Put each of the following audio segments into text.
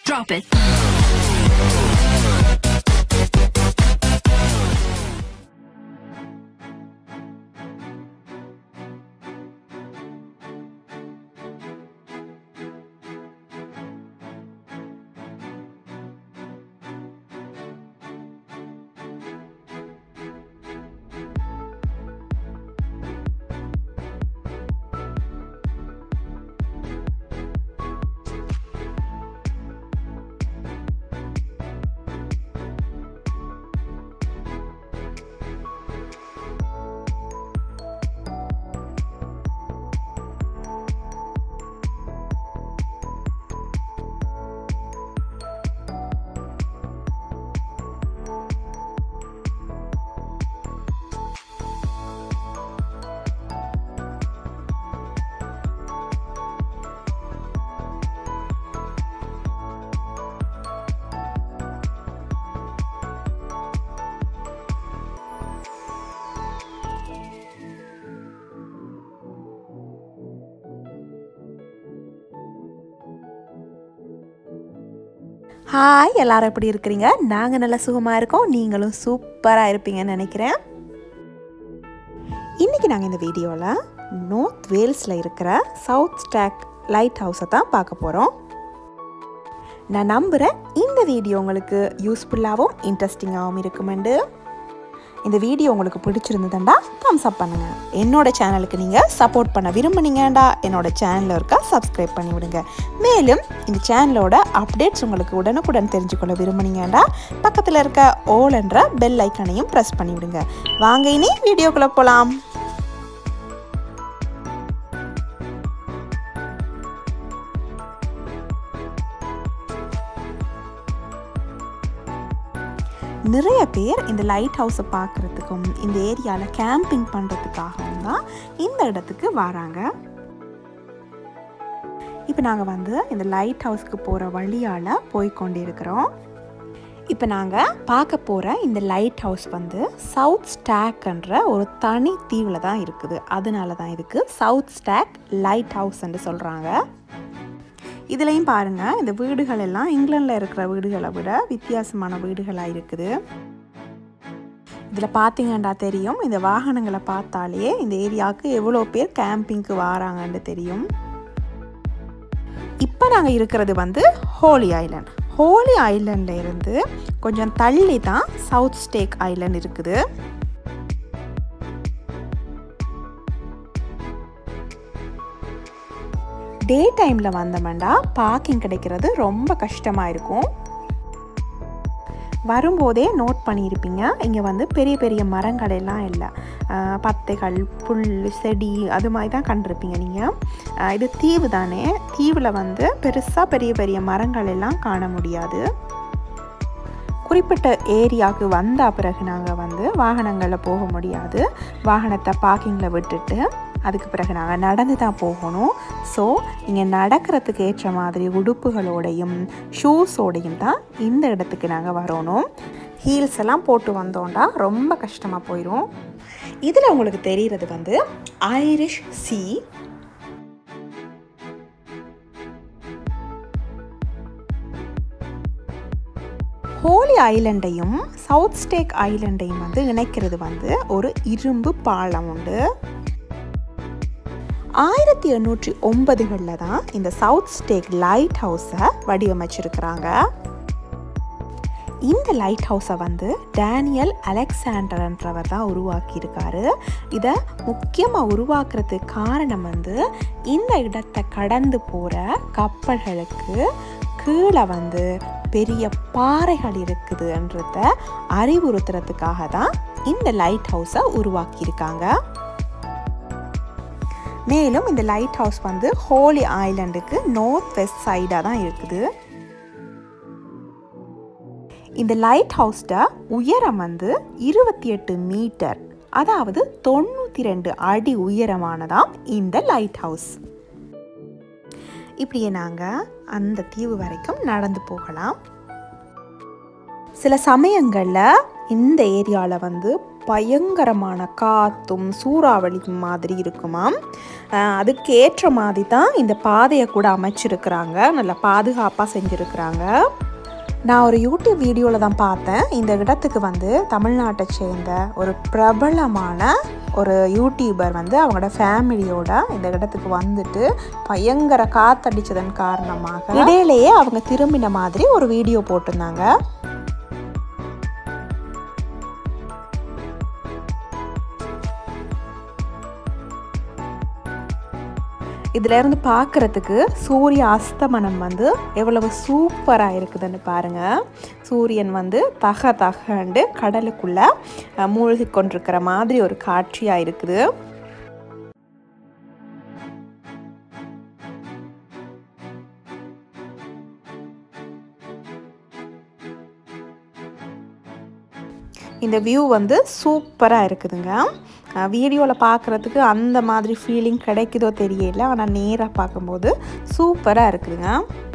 Drop it. Hi எல்லாரும் எப்படி இருக்கிறீங்க நாங்கள் நல்லா சுகமாக இருக்கோம் நீங்களும் சூப்பராக இருப்பீங்கன்னு நினைக்கிறேன் இன்றைக்கி நாங்கள் இந்த வீடியோவில் நார்த் வேல்ஸில் இருக்கிற சவுத் ஸ்டாக் லைட் ஹவுஸை தான் பார்க்க போகிறோம் நான் நம்புகிறேன் இந்த வீடியோ உங்களுக்கு யூஸ்ஃபுல்லாகவும் இன்ட்ரெஸ்டிங்காகவும் இருக்குமெண்டு இந்த வீடியோ உங்களுக்கு பிடிச்சிருந்ததுண்டா தம்ஸ் அப் பண்ணுங்கள் என்னோட சேனலுக்கு நீங்கள் சப்போர்ட் பண்ண விரும்புனீங்கடா என்னோட சேனலில் இருக்கா சப்ஸ்கிரைப் பண்ணி விடுங்க மேலும் இந்த சேனலோட அப்டேட்ஸ் உங்களுக்கு உடனுக்குடன் தெரிஞ்சுக்கொள்ள விரும்புனீங்கடா பக்கத்தில் இருக்க ஓல் என்ற பெல் ஐக்கனையும் ப்ரெஸ் பண்ணி விடுங்க வாங்க இனி வீடியோக்குள்ளே போகலாம் நிறைய பேர் இந்த லைட் ஹவுஸை பார்க்குறதுக்கும் இந்த ஏரியாவில் கேம்பிங் பண்ணுறதுக்காகவும் தான் இந்த இடத்துக்கு வராங்க இப்போ நாங்கள் வந்து இந்த லைட் ஹவுஸ்க்கு போகிற வழியால் போய் கொண்டிருக்கிறோம் இப்போ நாங்கள் பார்க்க போகிற இந்த லைட் ஹவுஸ் வந்து சவுத் ஸ்டாக்ன்ற ஒரு தனி தீவில் தான் இருக்குது அதனால தான் இதுக்கு சவுத் ஸ்டாக் லைட் ஹவுஸ்ன்னு சொல்கிறாங்க இதுலேயும் பாருங்கள் இந்த வீடுகள் எல்லாம் இங்கிலாண்டில் இருக்கிற வீடுகளை விட வித்தியாசமான வீடுகளாக இருக்குது இதில் பார்த்தீங்கன்னா தெரியும் இந்த வாகனங்களை பார்த்தாலே இந்த ஏரியாவுக்கு எவ்வளோ பேர் கேம்பிங்க்கு வராங்கன்னு தெரியும் இப்போ நாங்கள் இருக்கிறது வந்து ஹோலி ஐலண்ட் ஹோலி ஐலண்டில் இருந்து கொஞ்சம் தள்ளி தான் சவுத் ஸ்டேக் ஐலண்ட் இருக்குது டே டைமில் வந்தோம்னா பார்க்கிங் கிடைக்கிறது ரொம்ப கஷ்டமாக இருக்கும் வரும்போதே நோட் பண்ணியிருப்பீங்க இங்கே வந்து பெரிய பெரிய மரங்கள் எல்லாம் இல்லை பத்தைகள் புல் செடி அது மாதிரி தான் கண்டிருப்பீங்க நீங்கள் இது தீவு தானே தீவில் வந்து பெருசாக பெரிய பெரிய மரங்கள் எல்லாம் காண முடியாது குறிப்பிட்ட ஏரியாவுக்கு வந்த பிறகு நாங்கள் வந்து வாகனங்களில் போக முடியாது வாகனத்தை பார்க்கிங்கில் விட்டுட்டு அதுக்கு பிறகு நாங்கள் நடந்து தான் போகணும் ஸோ இங்கே நடக்கிறதுக்கு ஏற்ற மாதிரி உடுப்புகளோடையும் ஷூஸோடையும் தான் இந்த இடத்துக்கு நாங்கள் வரணும் ஹீல்ஸ் எல்லாம் போட்டு வந்தோண்டா ரொம்ப கஷ்டமாக போயிடும் இதில் உங்களுக்கு தெரிகிறது வந்து ஐரிஷ் சி ஹோலி ஐலண்டையும் சவுத் ஸ்டேக் ஐலண்டையும் வந்து இணைக்கிறது வந்து ஒரு இரும்பு பாலம் உண்டு ஆயிரத்தி எண்ணூற்றி ஒன்பதுகளில் தான் இந்த சவுத் ஸ்டேக் லைட் ஹவுஸை வடிவமைச்சிருக்கிறாங்க இந்த லைட் ஹவுஸை வந்து டேனியல் அலெக்சாண்டர்ன்றவர் தான் உருவாக்கியிருக்காரு இதை முக்கியமாக உருவாக்குறதுக்கு காரணம் வந்து இந்த இடத்தை கடந்து போகிற கப்பல்களுக்கு கீழே வந்து பெரிய பாறைகள் இருக்குதுன்றத அறிவுறுத்துறதுக்காக தான் இந்த லைட் ஹவுஸை உருவாக்கியிருக்காங்க மேலும் இந்த லைட் ஹவுஸ் வந்து ஹோலி ஐலண்டுக்கு நார்த் வெஸ்ட் சைடாக தான் இருக்குது இந்த லைட் ஹவுஸ்ட உயரம் வந்து இருபத்தி எட்டு மீட்டர் அதாவது தொண்ணூற்றி ரெண்டு அடி உயரமானதாம் இந்த லைட் ஹவுஸ் இப்படியே நாங்கள் அந்த தீவு வரைக்கும் நடந்து போகலாம் சில சமயங்களில் இந்த ஏரியாவில் வந்து பயங்கரமான காற்றும் சூறாவளி மாதிரி இருக்குமாம் அதுக்கு ஏற்ற மாதிரி தான் இந்த பாதையை கூட அமைச்சிருக்கிறாங்க நல்லா பாதுகாப்பாக செஞ்சுருக்கிறாங்க நான் ஒரு யூடியூப் வீடியோவில் தான் பார்த்தேன் இந்த இடத்துக்கு வந்து தமிழ்நாட்டை சேர்ந்த ஒரு பிரபலமான ஒரு யூடியூபர் வந்து அவங்களோட ஃபேமிலியோட இந்த இடத்துக்கு வந்துட்டு பயங்கர காத்தடிச்சதன் காரணமாக இடையிலேயே அவங்க திரும்பின மாதிரி ஒரு வீடியோ போட்டிருந்தாங்க இதில் இருந்து பார்க்குறதுக்கு சூரிய அஸ்தமனம் வந்து எவ்வளவு சூப்பராக இருக்குதுன்னு பாருங்கள் சூரியன் வந்து தக தகண்டு கடலுக்குள்ளே மூழ்கி கொண்டிருக்கிற மாதிரி ஒரு காட்சியாக இருக்குது இந்த வியூ வந்து சூப்பராக இருக்குதுங்க வீடியோவில் பார்க்குறதுக்கு அந்த மாதிரி ஃபீலிங் கிடைக்குதோ தெரியல ஆனால் நேராக பார்க்கும்போது சூப்பராக இருக்குதுங்க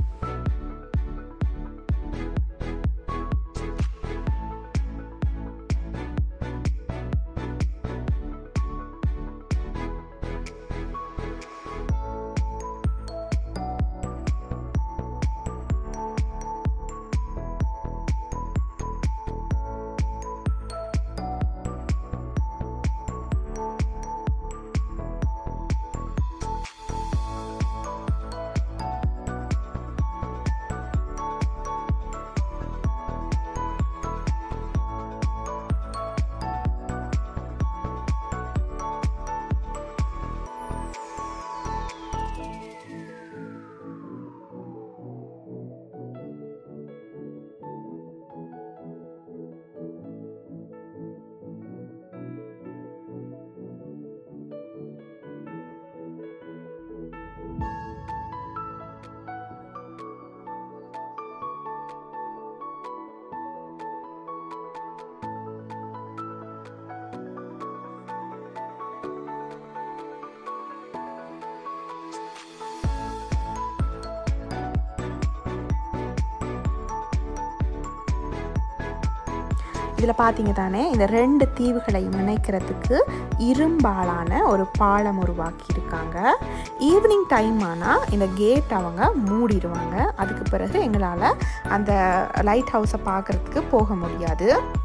இதில் பார்த்தீங்க தானே இந்த ரெண்டு தீவுகளையும் இணைக்கிறதுக்கு இரும்பாலான ஒரு பாலம் உருவாக்கி இருக்காங்க ஈவினிங் டைம் ஆனால் இந்த கேட் அவங்க மூடிடுவாங்க அதுக்கு பிறகு எங்களால் அந்த லைட் ஹவுஸை பார்க்குறதுக்கு போக முடியாது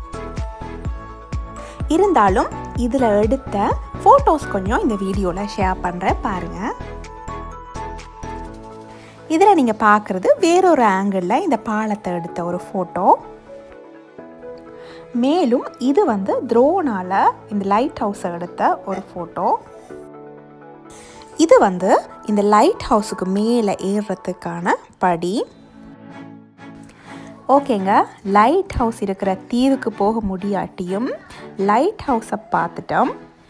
இருந்தாலும் இதில் எடுத்த ஃபோட்டோஸ் கொஞ்சம் இந்த வீடியோவில் ஷேர் பண்ணுறேன் பாருங்கள் இதில் நீங்கள் பார்க்குறது வேறொரு ஆங்கிளில் இந்த பாலத்தை எடுத்த ஒரு ஃபோட்டோ மேலும் இது வந்து த்ரோனால் இந்த லைட் ஹவுஸை எடுத்த ஒரு ஃபோட்டோ இது வந்து இந்த லைட் ஹவுஸுக்கு மேலே ஏறுறதுக்கான படி ஓகேங்க லைட் ஹவுஸ் இருக்கிற தீவுக்கு போக முடியாட்டியும் லைட் ஹவுஸை பார்த்துட்டோம்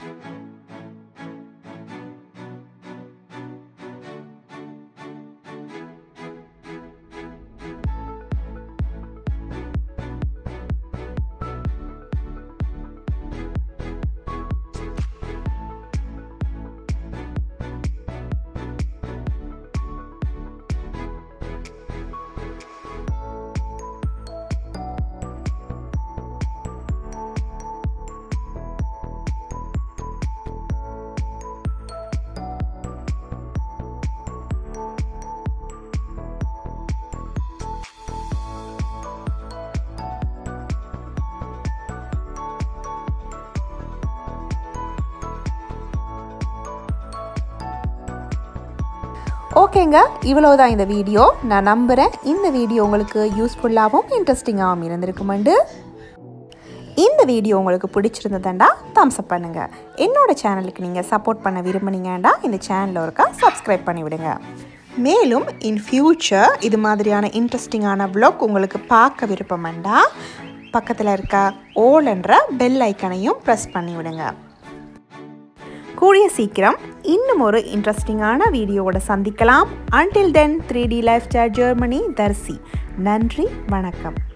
ஓகேங்க இவ்வளவுதான் இந்த வீடியோ நான் நம்புகிறேன் இந்த வீடியோ உங்களுக்கு யூஸ்ஃபுல்லாகவும் இன்ட்ரெஸ்டிங்காகவும் இருந்திருக்குமெண்டு இந்த வீடியோ உங்களுக்கு பிடிச்சிருந்ததுண்டா தம்ஸ் அப் பண்ணுங்கள் என்னோட சேனலுக்கு நீங்கள் சப்போர்ட் பண்ண விரும்புனீங்கண்டா இந்த சேனலில் ஒருக்கா சப்ஸ்கிரைப் பண்ணி விடுங்க மேலும் இன் ஃப்யூச்சர் இது மாதிரியான இன்ட்ரெஸ்டிங்கான vlog உங்களுக்கு பார்க்க விருப்பமெண்டா பக்கத்தில் இருக்க ஓல் என்ற பெல் ஐக்கனையும் ப்ரெஸ் பண்ணி விடுங்க கூடிய சீக்கிரம் இன்னும் ஒரு இன்ட்ரெஸ்டிங்கான வீடியோவோட சந்திக்கலாம் until then three D lifestyle Germany Tharsi நன்றி வணக்கம்